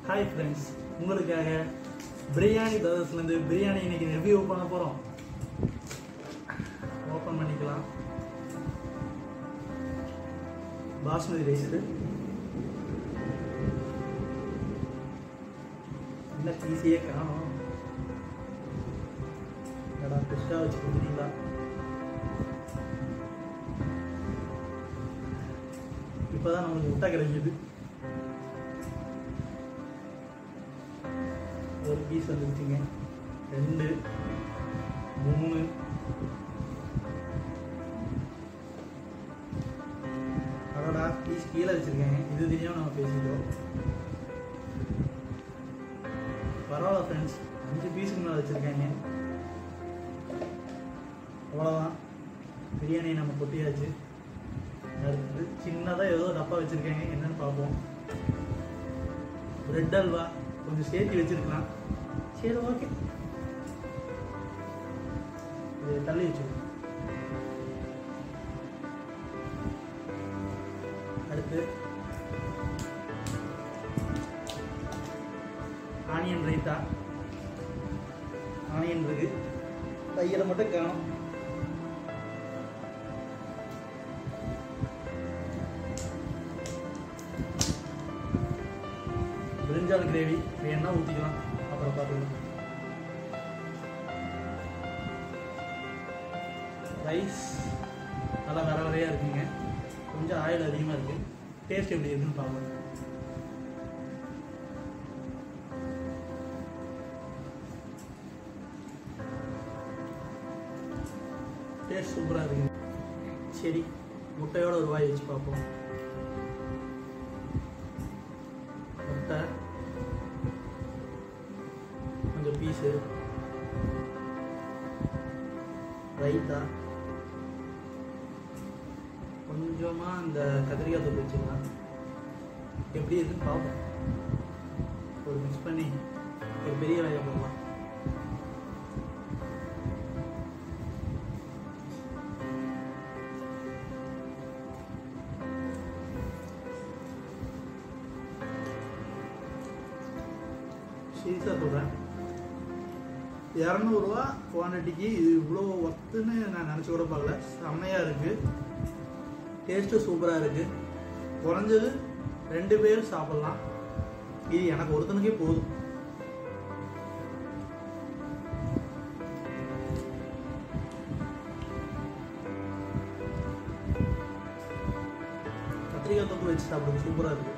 hi friends உங்களுக்காக பிரியாணி பிரதர்ஸ்லேருந்து பிரியாணி இன்னைக்கு review பண்ண போகிறோம் ஓப்பன் பண்ணிக்கலாம் பாஸ்மதி ரைஸ் இது என்ன பீஸையே காணும் என்னடா ஃப்ரெஷ்ஷாக வச்சு கொடுக்குறீங்களா இப்போதான் நம்மளுக்கு முட்டை கிடைக்குது ஒரு பீஸ் வந்துருச்சுங்க ரெண்டு மூணு அடடா பீஸ் கீழே வச்சிருக்கேன் இது தெரியாம நம்ம பேசிட்டோம் பரவாயில்ல ஃப்ரெண்ட்ஸ் அஞ்சு பீஸுக்கு மேலே வச்சுருக்காங்க அவ்வளோதான் பிரியாணி நம்ம கொட்டியாச்சு அடுத்தது சின்னதாக ஏதோ டப்பா வச்சுருக்காங்க என்னன்னு பார்ப்போம் பிரெட் அல்வா கொஞ்சம் சேர்த்து வச்சிருக்கலாம் சரி ஓகே இது தள்ளி வச்சுருக்கோம் அடுத்து ஆனியன் ரைத்தா ஆனியன் இருக்கு தையலை மட்டும் காணும் பிரிஞ்சால் கிரேவி வேணா ஊற்றிக்கலாம் அப்புறம் பார்த்துக்கலாம் ரைஸ் நல்லா வர வரையாக இருக்குங்க கொஞ்சம் ஆயில் அதிகமாக இருக்குது டேஸ்ட் எப்படி இருக்குன்னு பார்க்கலாம் டேஸ்ட் சூப்பராக இருக்குங்க சரி முட்டையோட ஒரு வாய் வச்சு பார்ப்போம் முட்டை கொஞ்சம் பீஸு ரைத்தா கொஞ்சமாக இந்த கத்திரிக்காய் தொப்பு வச்சுக்கலாம் எப்படி இருக்குன்னு பார்ப்போம் ஒரு மிக்ஸ் பண்ணி ஒரு பெரிய வேலையை போடலாம் சீரியஸாக சொல்கிறேன் இரநூறுவா குவான்டிட்டிக்கு இது இவ்வளோ ஒர்த்துன்னு நான் நினச்சி கூட பார்க்கல செம்மையாக இருக்குது டேஸ்ட்டு சூப்பராக இருக்குது குறைஞ்சது ரெண்டு பேர் சாப்பிட்லாம் இது எனக்கு ஒருத்தனுக்கே போதும் கத்திரிக்காய் தொக்கு வச்சு சாப்பிடுங்க சூப்பராக இருக்குது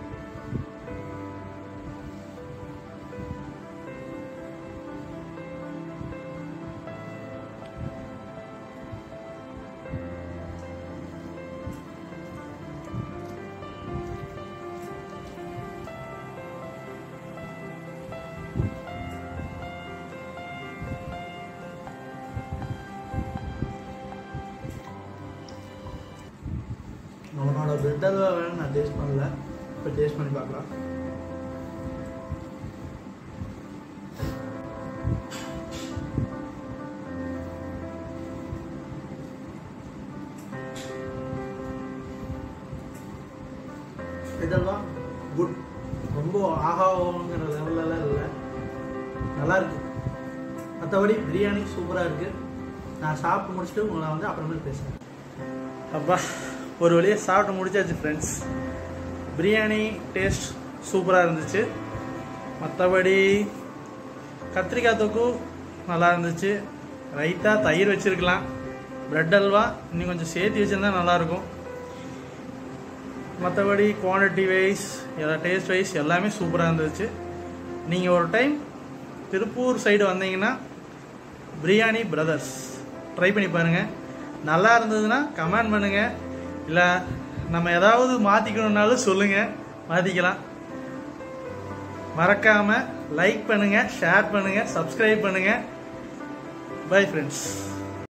அவனோட பிரெட் அல்வா வேணும் நான் டேஸ்ட் பண்ணல இப்போ டேஸ்ட் பண்ணி பார்க்கலாம் பிரெட் அல்வா குட் ரொம்ப ஆகாங்கிற லெவல்லலாம் இல்லை நல்லா இருக்கு மற்றபடி பிரியாணி சூப்பராக இருக்குது நான் சாப்பிட்டு முடிச்சுட்டு உங்களை வந்து அப்புறமேல் பேசுகிறேன் அப்பா ஒரு வழியாக சாப்பிட்டு முடிச்சாச்சு ஃப்ரெண்ட்ஸ் பிரியாணி டேஸ்ட் சூப்பராக இருந்துச்சு மற்றபடி கத்திரிக்காய் தொக்கு நல்லா இருந்துச்சு ரைத்தா தயிர் வச்சுருக்கலாம் ப்ரெட் அல்வா இன்னும் கொஞ்சம் சேர்த்து வச்சுருந்தா நல்லாயிருக்கும் மற்றபடி குவான்டிட்டி வைஸ் டேஸ்ட் வைஸ் எல்லாமே சூப்பராக இருந்துச்சு நீங்கள் ஒரு டைம் திருப்பூர் சைடு வந்தீங்கன்னா பிரியாணி பிரதர்ஸ் ட்ரை பண்ணி பாருங்கள் நல்லா இருந்ததுன்னா கமெண்ட் பண்ணுங்கள் இல்லை நம்ம ஏதாவது மாற்றிக்கணுன்னாலும் சொல்லுங்கள் மாற்றிக்கலாம் மறக்காமல் லைக் பண்ணுங்கள் ஷேர் பண்ணுங்கள் சப்ஸ்கிரைப் பண்ணுங்கள் பை ஃப்ரெண்ட்ஸ்